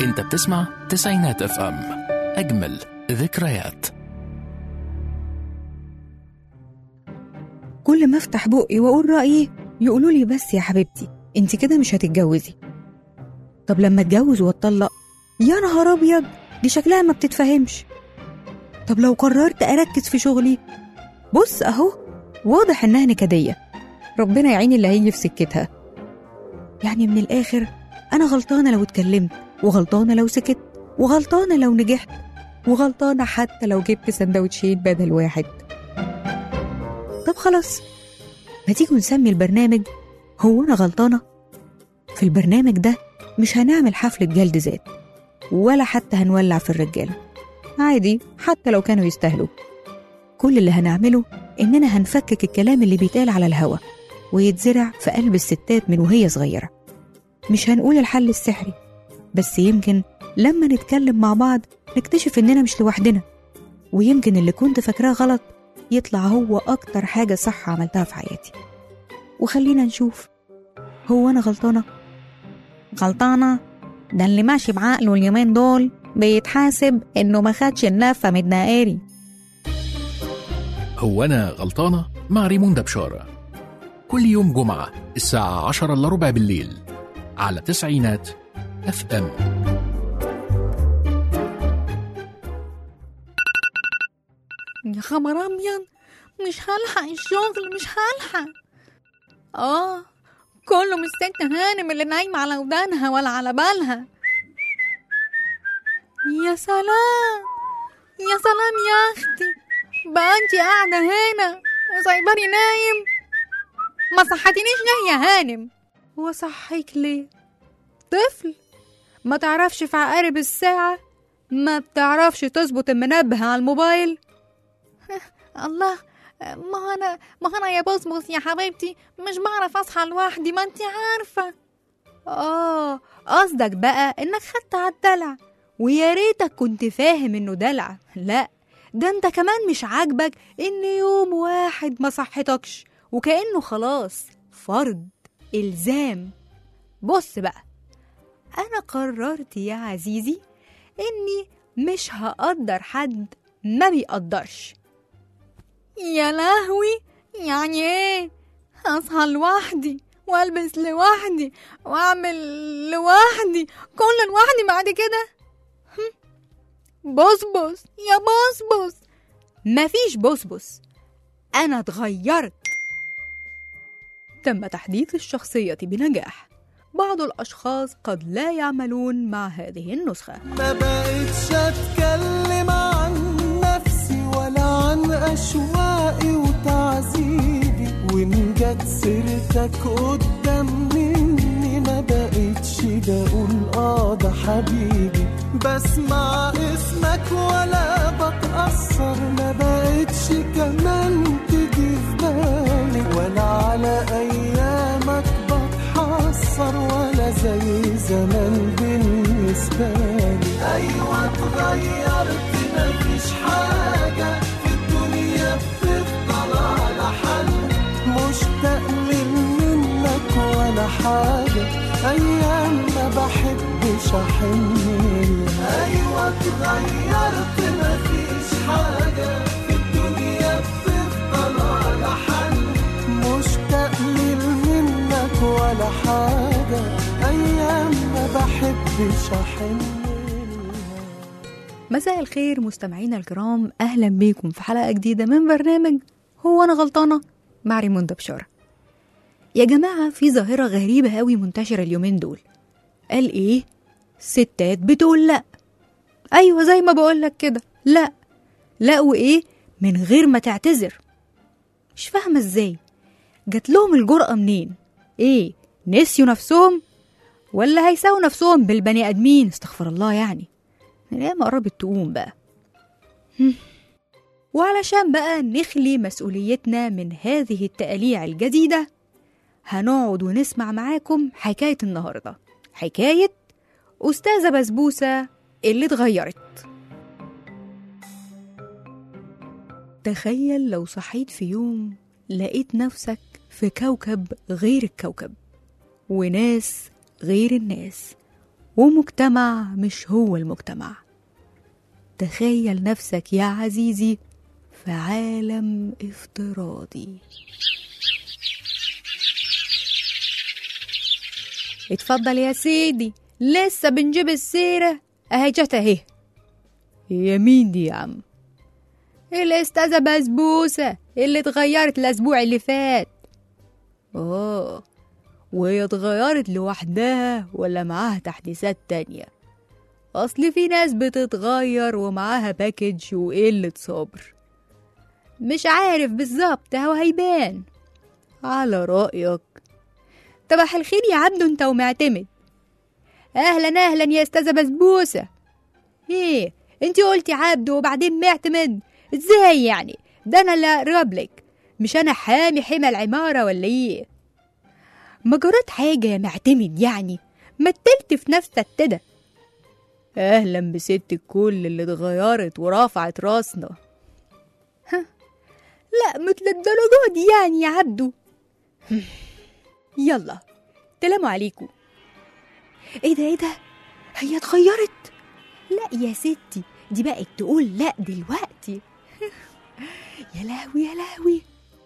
انت بتسمع تسعينات اف ام اجمل ذكريات كل ما افتح بقي واقول رايي يقولوا لي بس يا حبيبتي انت كده مش هتتجوزي طب لما اتجوز واتطلق يا نهار ابيض دي شكلها ما بتتفهمش طب لو قررت اركز في شغلي بص اهو واضح انها نكديه ربنا يعين اللي هيجي في سكتها يعني من الاخر انا غلطانه لو اتكلمت وغلطانه لو سكت وغلطانه لو نجحت وغلطانه حتى لو جبت سندوتشين بدل واحد طب خلاص ما تيجوا نسمي البرنامج هو أنا غلطانة؟ في البرنامج ده مش هنعمل حفلة جلد ذات ولا حتى هنولع في الرجالة عادي حتى لو كانوا يستاهلوا كل اللي هنعمله إننا هنفكك الكلام اللي بيتقال على الهوا ويتزرع في قلب الستات من وهي صغيرة مش هنقول الحل السحري بس يمكن لما نتكلم مع بعض نكتشف إننا مش لوحدنا ويمكن اللي كنت فاكراه غلط يطلع هو أكتر حاجة صح عملتها في حياتي وخلينا نشوف هو أنا غلطانة؟ غلطانة؟ ده اللي ماشي بعقله اليومين دول بيتحاسب إنه ما خدش النفة من الدائري هو انا غلطانه مع ريموندا بشاره كل يوم جمعه الساعه 10 الا ربع بالليل على تسعينات اف ام يا خبر أبيض مش هلحق الشغل مش هلحق آه كله مش ست هانم اللي نايمة على ودانها ولا على بالها يا سلام يا سلام يا أختي بقى انتي قاعدة هنا وسايباني نايم ما صحتنيش ليه يا هانم وصحيك ليه طفل ما تعرفش في عقارب الساعة ما بتعرفش تظبط المنبه على الموبايل الله ما انا ما انا يا بصبص يا حبيبتي مش بعرف اصحى لوحدي ما انت عارفه اه قصدك بقى انك خدت على الدلع ويا ريتك كنت فاهم انه دلع لا ده انت كمان مش عاجبك ان يوم واحد ما صحتكش وكانه خلاص فرض الزام بص بقى انا قررت يا عزيزي اني مش هقدر حد ما بيقدرش يا لهوي يعني ايه هصحى لوحدي والبس لوحدي واعمل لوحدي كل لوحدي بعد كده هم. بصبص يا بصبص مفيش بصبص انا اتغيرت تم تحديث الشخصية بنجاح بعض الأشخاص قد لا يعملون مع هذه النسخة ما بقتش اتكلم عن نفسي ولا عن اشواقي وتعذيبي وان جت سيرتك قدام مني ما بقتش بقول اه ده حبيبي بسمع اسمك ولا بتأثر ما بقتش كمان تيجي في بالي ولا على ايامك بتحسر ولا زي زمان بالنسبة لي أيوة اتغيرت مفيش حاجة في الدنيا بتفضل على حل مشتاق منك ولا حاجة أيام ما بحبش أحن ليها. أيوة اتغيرت مفيش حاجة في الدنيا بتفضل على حل مشتاق منك ولا حاجة أيام ما بحبش أحن ليها. مساء الخير مستمعينا الكرام أهلا بيكم في حلقة جديدة من برنامج هو أنا غلطانة مع ريموندا بشارة يا جماعة في ظاهرة غريبة أوي منتشرة اليومين دول قال إيه؟ ستات بتقول لأ أيوة زي ما بقولك كده لأ لأ وإيه؟ من غير ما تعتذر مش فاهمة إزاي جات لهم الجرأة منين؟ إيه؟ نسيوا نفسهم؟ ولا هيساووا نفسهم بالبني آدمين استغفر الله يعني الأيام قربت تقوم بقى هم. وعلشان بقى نخلي مسؤوليتنا من هذه التقاليع الجديدة هنقعد ونسمع معاكم حكاية النهاردة حكاية أستاذة بسبوسة اللي اتغيرت تخيل لو صحيت في يوم لقيت نفسك في كوكب غير الكوكب وناس غير الناس ومجتمع مش هو المجتمع تخيل نفسك يا عزيزي في عالم افتراضي اتفضل يا سيدي لسه بنجيب السيرة اهي جت اهي هي مين دي يا عم الأستاذة بسبوسة اللي اتغيرت الأسبوع اللي فات اه وهي اتغيرت لوحدها ولا معاها تحديثات تانية أصل في ناس بتتغير ومعاها باكج وقلة صبر مش عارف بالظبط هو هيبان على رأيك طبح الخير يا عبدو انت ومعتمد اهلا اهلا يا استاذة بسبوسة ايه انتي قلتي عبدو وبعدين معتمد ازاي يعني ده انا اللي اقرب لك مش انا حامي حمى العمارة ولا ايه ما جرت حاجة يا معتمد يعني ما تلت في نفسك كده اهلا بست الكل اللي اتغيرت ورفعت راسنا ها لا مثل الدرجة دي يعني يا عبدو يلا سلام عليكم ايه ده ايه ده هي اتغيرت لا يا ستي دي بقت تقول لا دلوقتي يا لهوي يا لهوي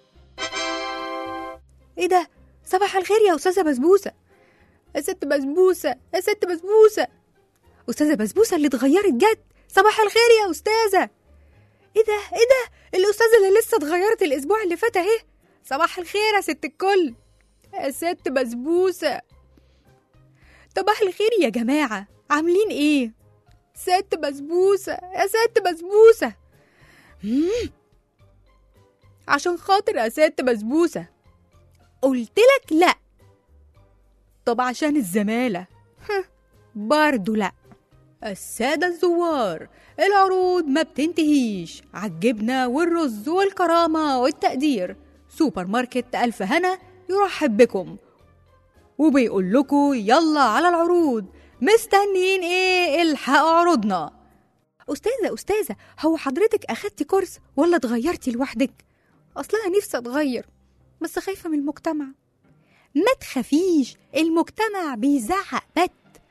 ايه ده صباح الخير يا استاذه بسبوسه يا ست بسبوسه يا ست بسبوسه استاذه بسبوسه اللي اتغيرت جت صباح الخير يا استاذه ايه ده ايه ده الاستاذه اللي لسه اتغيرت الاسبوع اللي فات اهي صباح الخير يا ست الكل يا ست بسبوسه صباح الخير يا جماعه عاملين ايه ست بسبوسه يا ست بسبوسه مم. عشان خاطر يا ست بسبوسه قلتلك لا طب عشان الزمالة ها، برضو لا السادة الزوار العروض ما بتنتهيش عالجبنة والرز والكرامة والتقدير سوبر ماركت ألف هنا يرحب بكم وبيقول لكم يلا على العروض مستنيين ايه الحقوا عروضنا أستاذة أستاذة هو حضرتك أخدتي كورس ولا اتغيرتي لوحدك؟ أصلها نفسي أتغير بس خايفة من المجتمع ما تخافيش المجتمع بيزعق بت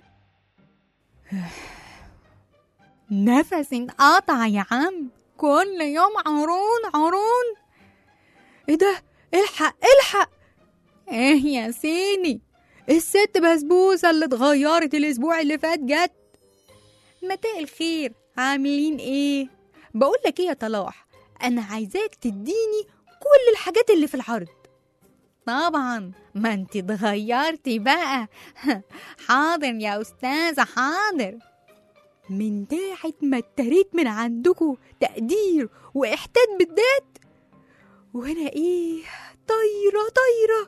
نفسي انقطع يا عم كل يوم عرون عرون ايه ده الحق الحق ايه يا سيني الست بسبوسة اللي اتغيرت الاسبوع اللي فات جت مساء الخير عاملين ايه بقول لك ايه يا طلاح انا عايزاك تديني كل الحاجات اللي في العرض طبعا ما انت اتغيرتي بقى حاضر يا استاذة حاضر من ساعة ما اتريت من عندكم تقدير واحتاد بالذات وانا ايه طايرة طايرة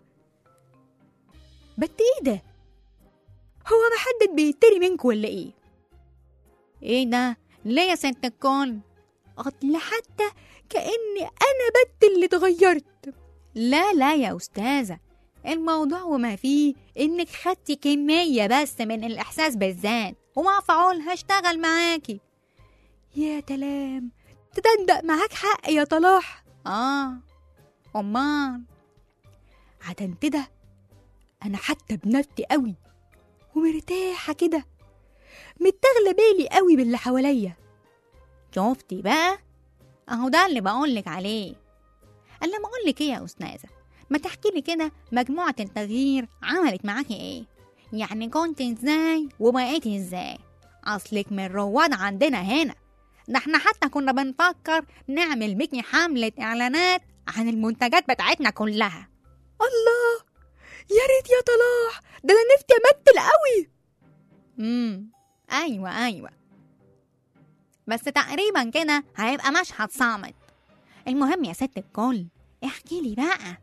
بت ايه ده هو محدد بيتري منكم ولا ايه ايه ده ليه يا ست الكل اصل حتى كأني انا بت اللي اتغيرت لا لا يا أستاذة الموضوع وما فيه إنك خدتي كمية بس من الإحساس بالذات ومع فعول هشتغل معاكي يا تلام تدندق معاك حق يا طلاح آه أمال عدم كده أنا حتى بنفسي قوي ومرتاحة كده متاغلة بالي قوي باللي حواليا شفتي بقى أهو ده اللي بقولك عليه قال لما اقول لك ايه يا استاذه ما تحكي لي كده مجموعه التغيير عملت معاكي ايه يعني كنت ازاي وبقيتي ازاي اصلك من رواد عندنا هنا ده احنا حتى كنا بنفكر نعمل بيكي حملة اعلانات عن المنتجات بتاعتنا كلها الله يا ريت يا طلاح ده انا نفسي امثل قوي امم ايوه ايوه بس تقريبا كده هيبقى مشهد صامت المهم يا ست الكل احكي لي بقى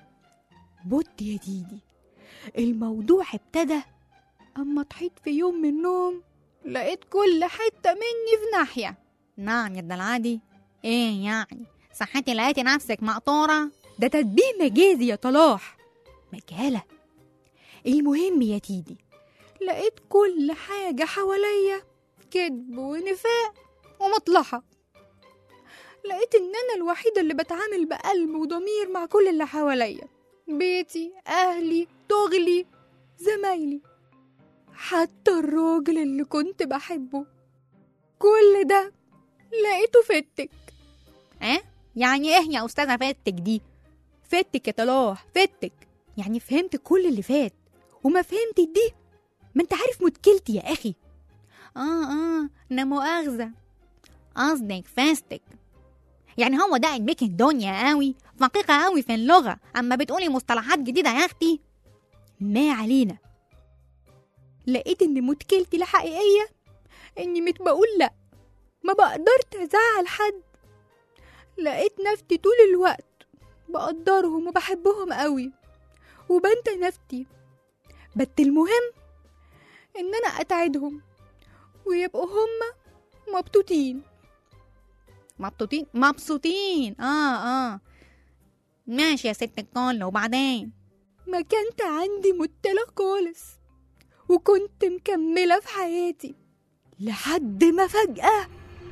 بوت يا ديدي الموضوع ابتدى اما صحيت في يوم من النوم لقيت كل حتة مني في ناحية نعم يا الدلعادي ايه يعني صحتي لقيتي نفسك مقطورة ده تدبير مجازي يا طلاح مجالة المهم يا تيدي لقيت كل حاجة حواليا كذب ونفاق ومطلحة لقيت ان انا الوحيدة اللي بتعامل بقلب وضمير مع كل اللي حواليا بيتي اهلي شغلي زمايلي حتى الراجل اللي كنت بحبه كل ده لقيته فتك اه يعني ايه يا استاذه فاتك دي فتك يا طلاح فتك يعني فهمت كل اللي فات وما فهمت دي ما انت عارف مشكلتي يا اخي اه اه لا مؤاخذه قصدك فاستك يعني هو ده علمك الدنيا قوي دقيقة قوي في اللغة أما بتقولي مصطلحات جديدة يا أختي ما علينا لقيت ان مشكلتي الحقيقية اني مت بقول لا ما بقدرت ازعل حد لقيت نفسي طول الوقت بقدرهم وبحبهم قوي وبنسى نفسي بس المهم ان انا اساعدهم ويبقوا هما مبسوطين مبسوطين مبسوطين اه اه ماشي يا ست الكل وبعدين ما كانت عندي مشكلة خالص وكنت مكملة في حياتي لحد ما فجأة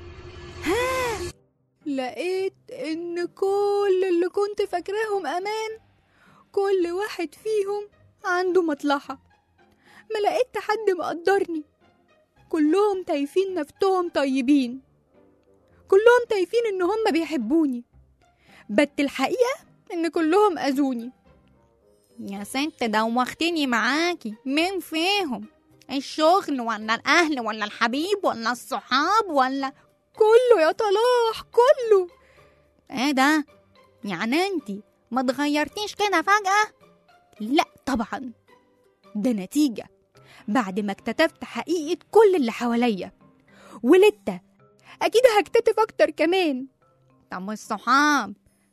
ها لقيت إن كل اللي كنت فاكراهم أمان كل واحد فيهم عنده مصلحة ما لقيت حد مقدرني كلهم تايفين نفسهم طيبين كلهم تايفين إن هم بيحبوني بس الحقيقة إن كلهم أذوني يا ست دوختني معاكي مين فيهم الشغل ولا الأهل ولا الحبيب ولا الصحاب ولا كله يا طلاح كله ايه ده يعني انتي ما اتغيرتيش كده فجأة لا طبعا ده نتيجة بعد ما اكتشفت حقيقة كل اللي حواليا ولسه أكيد هكتشف أكتر كمان طب والصحاب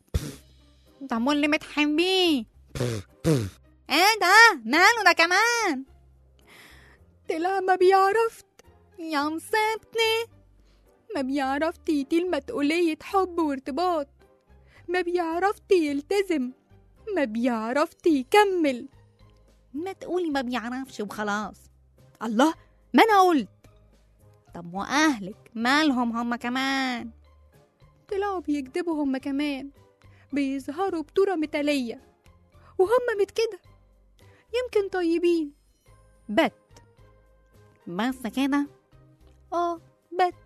طب واللي بتحبيه ايه ده ماله ده كمان طلع ما بيعرفت يا مصيبتني ما بيعرفت يطيل مسؤولية حب وارتباط ما بيعرفت يلتزم ما بيعرفت يكمل ما تقولي ما بيعرفش وخلاص الله ما أنا قلت طب واهلك مالهم هما كمان طلعوا بيكدبوا هما كمان بيظهروا بطورة مثالية وهم مت كده يمكن طيبين بت بس كده اه بت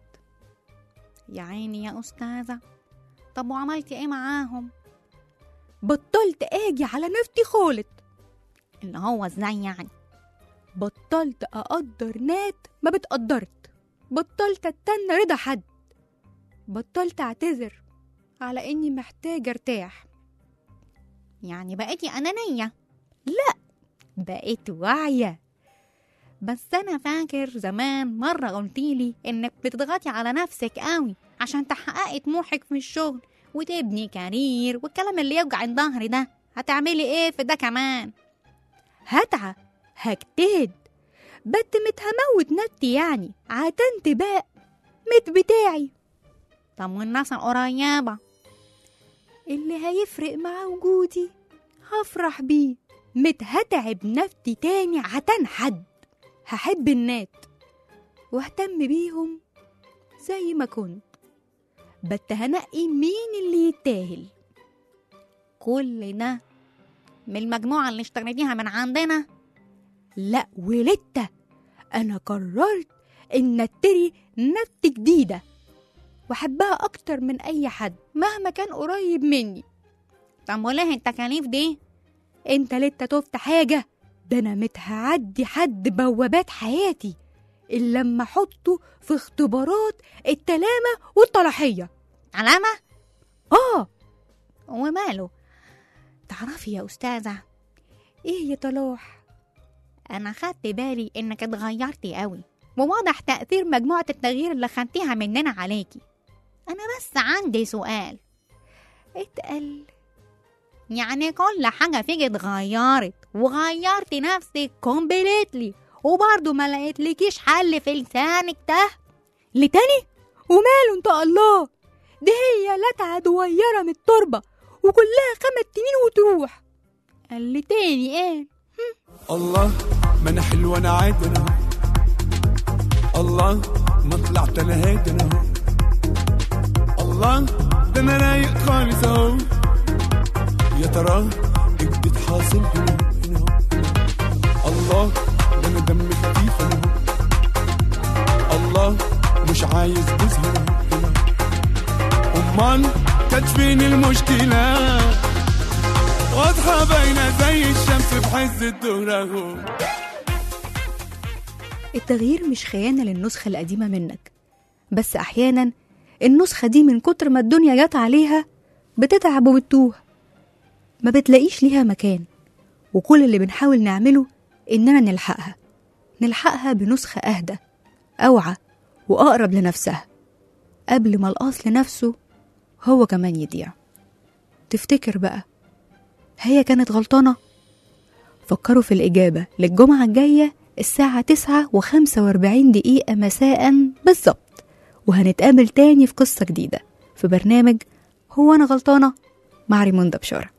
يا عيني يا أستاذة طب وعملتي ايه معاهم بطلت اجي على نفسي خالص اللي هو ازاي يعني بطلت اقدر نات ما بتقدرت بطلت استنى رضا حد بطلت اعتذر على اني محتاجة ارتاح يعني بقيتي أنانية بقيت واعية بس أنا فاكر زمان مرة قلتيلي إنك بتضغطي على نفسك قوي عشان تحققي طموحك في الشغل وتبني كارير والكلام اللي يوجع الظهر ده هتعملي ايه في ده كمان هتعة هجتهد بس مت هموت نفسي يعني عتنت بقى مت بتاعي طب والناس القريبة اللي هيفرق مع وجودي هفرح بيه مت هتعب نفسي تاني عتن حد هحب النات واهتم بيهم زي ما كنت بس هنقي مين اللي يتاهل كل ده من المجموعة اللي اشتريتيها من عندنا لا ولسه انا قررت ان اشتري نفس جديده واحبها اكتر من اي حد مهما كان قريب مني طب وليه التكاليف دي انت لسه تفت حاجه ده انا متهعدي حد بوابات حياتي الا لما احطه في اختبارات التلامه والطلاحيه علامة اه وماله تعرفي يا أستاذة ايه يا طلاح أنا خدت بالي إنك اتغيرتي قوي وواضح تأثير مجموعة التغيير اللي خدتيها مننا عليكي أنا بس عندي سؤال اتقل يعني كل حاجة فيك اتغيرت وغيرتي نفسك كومبليتلي وبرضه ما لقيتلكيش حل في لسانك ده لتاني وماله انت الله دي هي لتعة دويرة من التربة وكلها خمس سنين وتروح قال لي تاني ايه الله ما انا حلوه انا عادي انا أهو. الله ما طلعت انا هادي انا أهو. الله ده انا رايق خالص اهو يا ترى الجديد حاصل هنا هنا أهو. الله ده انا دم خفيف أنا الله مش عايز تظهر هنا أمال كانت فين المشكلة واضحة باينة زي الشمس في حز الظهر أهو التغيير مش خيانة للنسخة القديمة منك بس أحيانا النسخة دي من كتر ما الدنيا جت عليها بتتعب وبتتوه ما بتلاقيش ليها مكان وكل اللي بنحاول نعمله إننا نلحقها نلحقها بنسخة أهدى أوعى وأقرب لنفسها قبل ما الأصل نفسه هو كمان يضيع تفتكر بقى هي كانت غلطانة؟ فكروا في الإجابة للجمعة الجاية الساعة تسعة وخمسة وأربعين دقيقة مساء بالظبط وهنتقابل تاني في قصة جديدة في برنامج هو أنا غلطانة مع ريموندا بشارة